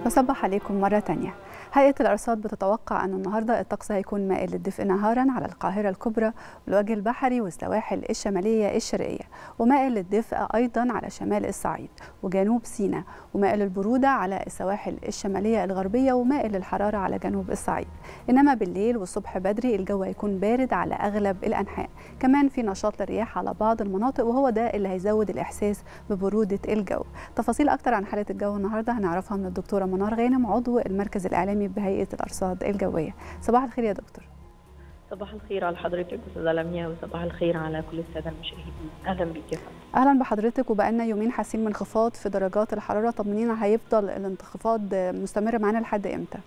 بصبح عليكم مرة تانية هيئة الأرصاد بتتوقع أن النهاردة الطقس هيكون مائل للدفء نهارا على القاهرة الكبرى والوجه البحري والسواحل الشمالية الشرقية ومائل للدفء أيضا على شمال الصعيد وجنوب سيناء ومائل البرودة على السواحل الشمالية الغربية ومائل الحرارة على جنوب الصعيد إنما بالليل والصبح بدري الجو هيكون بارد على أغلب الأنحاء كمان في نشاط للرياح على بعض المناطق وهو ده اللي هيزود الإحساس ببرودة الجو تفاصيل أكتر عن حالة الجو النهاردة هنعرفها من الدكتورة منار غانم عضو المركز الإعلامي بهيئة الأرصاد الجوية صباح الخير يا دكتور صباح الخير على حضرتك استاذه لميا وصباح الخير على كل الساده المشاهدين اهلا بيك يا فندم اهلا بحضرتك وبقالنا يومين حاسين من انخفاض في درجات الحراره طمنينا هيفضل الانخفاض مستمر معانا لحد امتى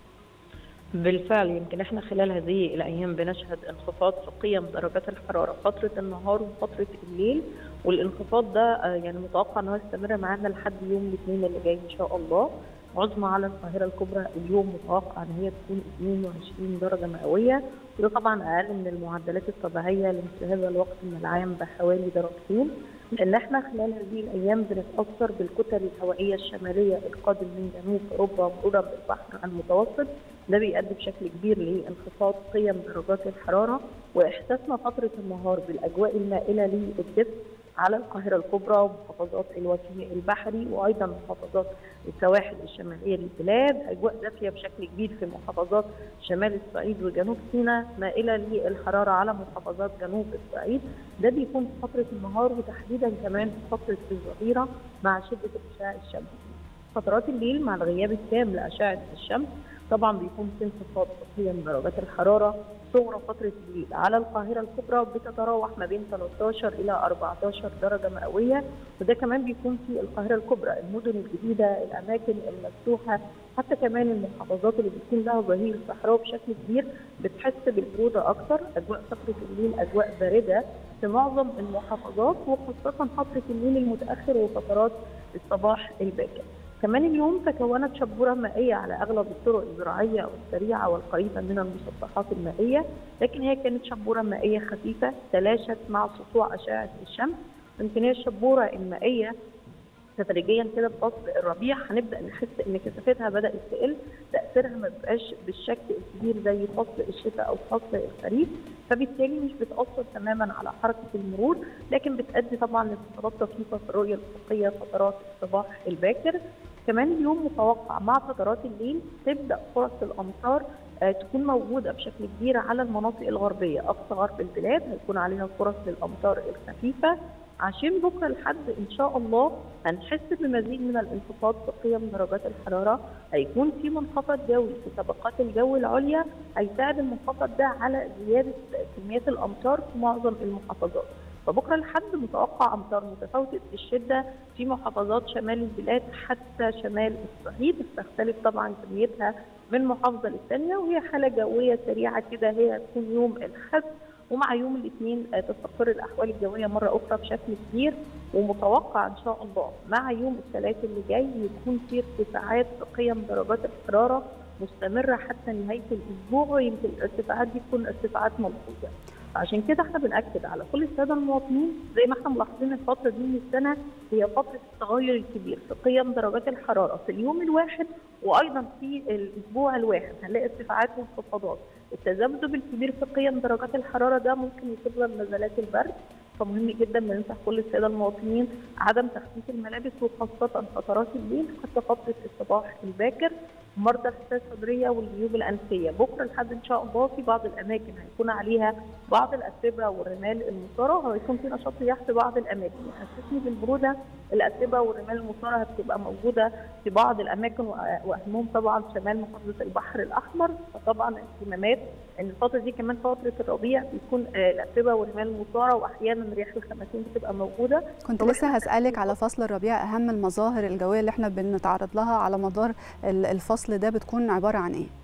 بالفعل يمكن احنا خلال هذه الايام بنشهد انخفاض في قيم درجات الحراره فتره النهار وفتره الليل والانخفاض ده يعني متوقع ان هو يستمر معانا لحد يوم الاثنين اللي جاي ان شاء الله عظمى على القاهره الكبرى اليوم متوقع ان هي تكون 22 درجه مئويه وده طبعا اقل من المعدلات الطبيعيه لمثل هذا الوقت من العام بحوالي درجتين لان احنا خلال هذه الايام بنتاثر بالكتل الهوائيه الشماليه القادم من جنوب اوروبا مرورا بالبحر المتوسط ده بيؤدي بشكل كبير لانخفاض قيم درجات الحراره واحساسنا فتره النهار بالاجواء المائله للدفء على القاهره الكبرى ومحافظات الوجه البحري وايضا محافظات السواحل الشماليه للبلاد، اجواء دافيه بشكل كبير في محافظات شمال الصعيد وجنوب سيناء، مائله للحراره على محافظات جنوب الصعيد، ده بيكون في فتره النهار وتحديدا كمان في فتره الظهيره مع شده اشعاع الشمس. فترات الليل مع الغياب التام لاشعه الشمس طبعا بيكون في انخفاض في قيم درجات الحراره صغرى فترة الليل على القاهرة الكبرى بتتراوح ما بين 13 إلى 14 درجة مئوية وده كمان بيكون في القاهرة الكبرى المدن الجديدة الأماكن المفتوحة حتى كمان المحافظات اللي بتكون لها ظهير صحراوي بشكل كبير بتحس بالبرودة أكتر أجواء فترة الليل أجواء باردة في معظم المحافظات وخاصة فترة الليل المتأخر وفترات الصباح الباكر. كمان اليوم تكونت شبورة مائية على أغلب الطرق الزراعية والسريعة والقريبة من المسطحات المائية لكن هي كانت شبورة مائية خفيفة تلاشت مع سطوع أشعة الشمس يمكن هي الشبورة المائية تدريجيا كده في فصل الربيع هنبدا نحس ان كثافتها بدات تقل تاثيرها ما بيبقاش بالشكل الكبير زي فصل الشتاء او فصل الخريف فبالتالي مش بتاثر تماما على حركه المرور لكن بتؤدي طبعا لانخفاضات طفيفه في الرؤيه الافقيه فترات الصباح الباكر كمان اليوم متوقع مع فترات الليل تبدا فرص الامطار تكون موجوده بشكل كبير على المناطق الغربيه اقصى غرب البلاد هيكون عليها فرص للامطار الخفيفه عشان بكره لحد ان شاء الله هنحس بمزيد من الانخفاض في قيم درجات الحراره هيكون في منخفض جوي في طبقات الجو العليا هيساعد المنخفض ده على زياده كميات الامطار في معظم المحافظات فبكره الحد متوقع امطار متفاوته الشده في محافظات شمال البلاد حتى شمال الصعيد بتختلف طبعا كميتها من محافظه للثانيه وهي حاله جويه سريعه كده هي هتكون يوم الاحد ومع يوم الاثنين تستقر الاحوال الجويه مره اخرى بشكل كبير ومتوقع ان شاء الله مع يوم الثلاث اللي جاي يكون في ارتفاعات في قيم درجات الحراره مستمره حتى نهايه الاسبوع ويمكن الارتفاعات دي تكون ارتفاعات ملحوظه. عشان كده احنا بناكد على كل الساده المواطنين زي ما احنا ملاحظين الفتره دي من السنه هي فتره التغير الكبير في قيم درجات الحراره في اليوم الواحد وايضا في الاسبوع الواحد هنلاقي ارتفاعات وانخفاضات التذبذب الكبير في قيم درجات الحراره ده ممكن يسبب نزلات البرد فمهم جدا بننصح كل الساده المواطنين عدم تخفيف الملابس وخاصه فترات الليل حتى فتره الصباح الباكر مرضى الحساسيه الصدريه والجيوب الانفيه بكره لحد ان شاء الله في بعض الاماكن هيكون عليها بعض الاتربه والرمال المثاره وهيكون في نشاط رياح في بعض الاماكن يحسسني بالبروده الاتربه والرمال المثاره هتبقى موجوده في بعض الاماكن واهمهم طبعا شمال محافظه البحر الاحمر فطبعا اهتمامات ان الفتره دي كمان فتره الربيع بيكون الاتربه والرمال المثاره واحيانا رياح الخمسين بتبقى موجوده كنت لسه هسالك على فصل الربيع اهم المظاهر الجويه اللي احنا بنتعرض لها على مدار الفصل الفصل ده بتكون عباره عن ايه؟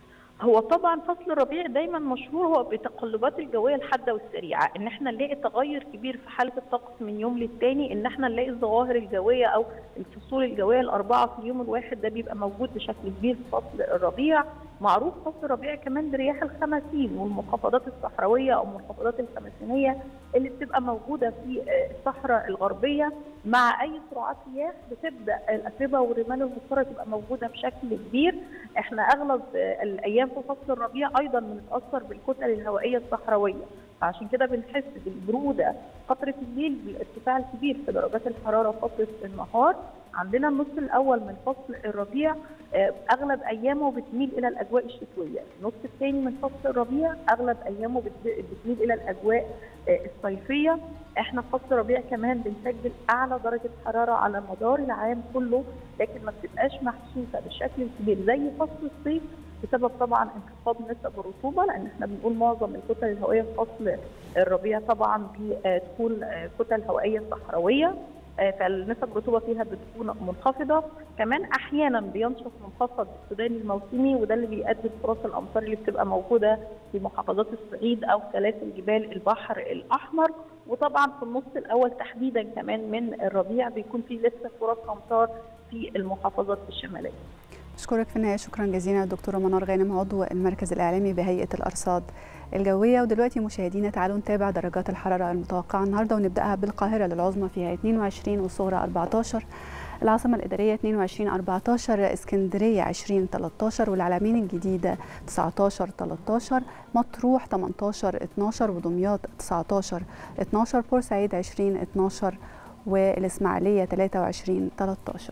هو طبعا فصل الربيع دايما مشهور هو بتقلبات الجويه الحاده والسريعه ان احنا نلاقي تغير كبير في حاله الطقس من يوم للتاني ان احنا نلاقي الظواهر الجويه او الفصول الجويه الاربعه في اليوم الواحد ده بيبقى موجود بشكل كبير في فصل الربيع معروف فصل الربيع كمان برياح الخمسين والمنخفضات الصحراويه او المنخفضات الخمسينيه اللي بتبقى موجوده في الصحراء الغربيه مع اي سرعات رياح بتبدا الاتربه والرمال المضطره تبقى موجوده بشكل كبير احنا اغلب الايام في فصل الربيع ايضا بنتاثر بالكتل الهوائيه الصحراويه فعشان كده بنحس بالبروده فتره الليل بالارتفاع الكبير في درجات الحراره فتره النهار عندنا النص الاول من فصل الربيع اغلب ايامه بتميل الى الاجواء الشتويه، النص الثاني من فصل الربيع اغلب ايامه بتميل الى الاجواء الصيفيه، احنا في فصل الربيع كمان بنسجل اعلى درجه حراره على مدار العام كله لكن ما بتبقاش محسوسه بالشكل الكبير زي فصل الصيف بسبب طبعا انخفاض نسب الرطوبه لان احنا بنقول معظم الكتل الهوائيه في فصل الربيع طبعا بتكون كتل هوائيه صحراويه فالنسب الرطوبه فيها بتكون منخفضه كمان احيانا بينشط منخفض السوداني الموسمي وده اللي بيؤدي فرص الامطار اللي بتبقى موجوده في محافظات الصعيد او سلاسل جبال البحر الاحمر وطبعا في النص الاول تحديدا كمان من الربيع بيكون في لسه فرص امطار في المحافظات الشماليه أشكرك في النهاية شكرا جزيلا دكتورة منار غانم عضو المركز الإعلامي بهيئة الأرصاد الجوية ودلوقتي مشاهدينا تعالوا نتابع درجات الحرارة المتوقعة النهاردة ونبدأها بالقاهرة للعظمى فيها 22 والصغرى 14 العاصمة الإدارية 22 14 اسكندرية 20 13 والعلمين الجديدة 19 13 مطروح 18 12 ودمياط 19 12 بورسعيد 20 12 والإسماعيلية 23 13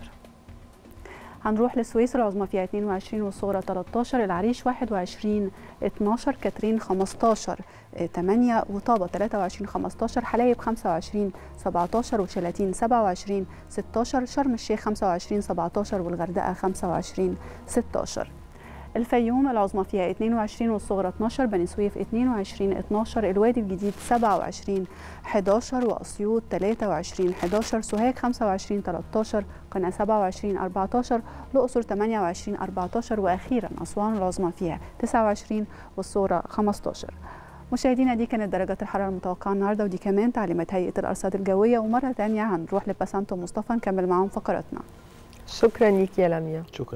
هنروح للسويس العظمى فيها 22 والصغرى 13 العريش 21 12 كاترين 15 8 وطابة 23 15 حلايب 25 17 وشلاتين 27 16 شرم الشيخ 25 17 والغردقة 25 16 الفيوم العظمى فيها 22 والصغرى 12 بني سويف 22 12 الوادي الجديد 27 11 واسيوط 23 11 سوهاج 25 13 قنا 27 14 الاقصر 28 14 واخيرا اسوان العظمى فيها 29 والصغرى 15 مشاهدينا دي كانت درجات الحراره المتوقعه النهارده ودي كمان تعليمات هيئه الارصاد الجويه ومره ثانيه هنروح لبسانتو مصطفى نكمل معاهم فقراتنا شكرا ليك يا لميا شكرا